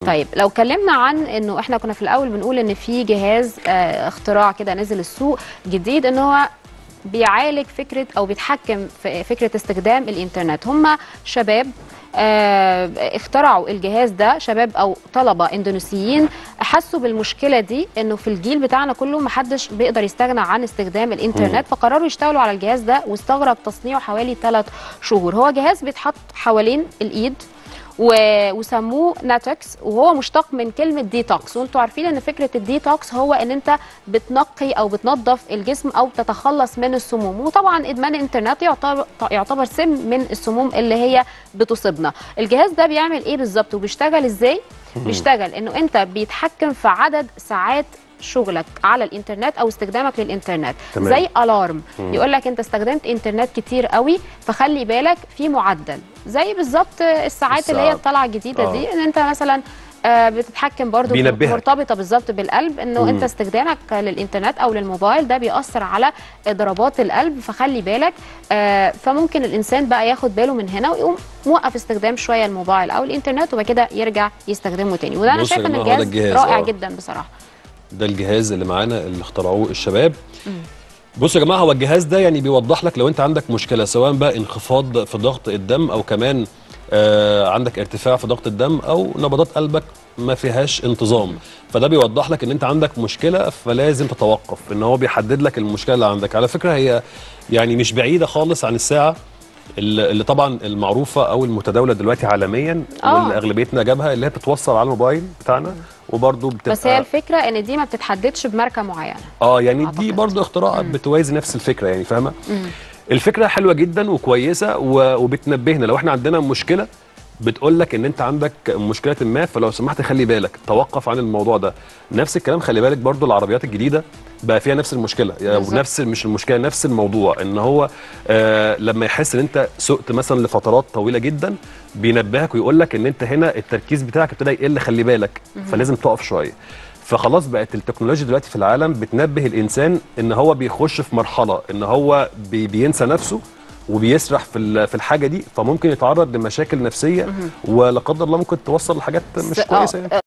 طيب لو اتكلمنا عن انه احنا كنا في الاول بنقول ان في جهاز آه اختراع كده نزل السوق جديد ان هو بيعالج فكره او بيتحكم في فكره استخدام الانترنت هم شباب آه اخترعوا الجهاز ده شباب او طلبه اندونيسيين حسوا بالمشكله دي انه في الجيل بتاعنا كله محدش بيقدر يستغنى عن استخدام الانترنت فقرروا يشتغلوا على الجهاز ده واستغرق تصنيعه حوالي ثلاث شهور هو جهاز بيتحط حوالين الايد و- وسموه ناتكس وهو مشتق من كلمه ديتوكس وانتوا عارفين ان فكره الديتوكس هو ان انت بتنقي او بتنظف الجسم او تتخلص من السموم وطبعا ادمان الانترنت يعتبر يعتبر سم من السموم اللي هي بتصيبنا الجهاز ده بيعمل ايه بالظبط وبيشتغل ازاي بيشتغل انه انت بيتحكم في عدد ساعات شغلك على الانترنت او استخدامك للانترنت تمام. زي الارم يقول لك انت استخدمت انترنت كتير قوي فخلي بالك في معدل زي بالظبط الساعات اللي هي الساعة. الطالعه الجديده آه. دي ان انت مثلا آه، بتتحكم برضو بينبهك. مرتبطه بالظبط بالقلب انه مم. انت استخدامك للانترنت او للموبايل ده بيأثر على ضربات القلب فخلي بالك آه، فممكن الانسان بقى ياخد باله من هنا ويقوم موقف استخدام شويه الموبايل او الانترنت وبعد كده يرجع يستخدمه تاني وده انا بصوا يا شايفه ان جماعة، هو ده الجهاز الجهاز، رائع آه. جدا بصراحه ده الجهاز اللي معانا اللي اخترعوه الشباب بصوا يا جماعه هو الجهاز ده يعني بيوضح لك لو انت عندك مشكله سواء بقى انخفاض في ضغط الدم او كمان آه عندك ارتفاع في ضغط الدم او نبضات قلبك ما فيهاش انتظام فده بيوضح لك ان انت عندك مشكله فلازم تتوقف ان هو بيحدد لك المشكله اللي عندك على فكره هي يعني مش بعيده خالص عن الساعه اللي اللي طبعا المعروفه او المتداوله دلوقتي عالميا آه. واللي اغلبيتنا جابها اللي هي بتتوصل على الموبايل بتاعنا وبرده بتبقى بس هي الفكره ان دي ما بتتحددش بماركه معينه اه يعني دي أعتقد. برضو اختراعات بتوازي نفس الفكره يعني فاهمه الفكره حلوه جدا وكويسه و- وبتنبهنا لو احنا عندنا مشكله بتقول لك ان انت عندك مشكله ما فلو سمحت خلي بالك توقف عن الموضوع ده نفس الكلام خلي بالك برضو العربيات الجديده بقى فيها نفس المشكله يعني بالظبط. ونفس مش المشكله نفس الموضوع ان هو آه لما يحس ان انت سقت مثلا لفترات طويله جدا بينبهك ويقول لك ان انت هنا التركيز بتاعك ابتدى يقل خلي بالك فلازم تقف شويه فخلاص بقت التكنولوجيا دلوقتي في العالم بتنبه الانسان ان هو بيخش في مرحله ان هو بي بينسى نفسه وبيسرح في ال- في الحاجه دي فممكن يتعرض لمشاكل نفسيه ولا قدر الله ممكن توصل لحاجات مش س- آه، كويسه يعني.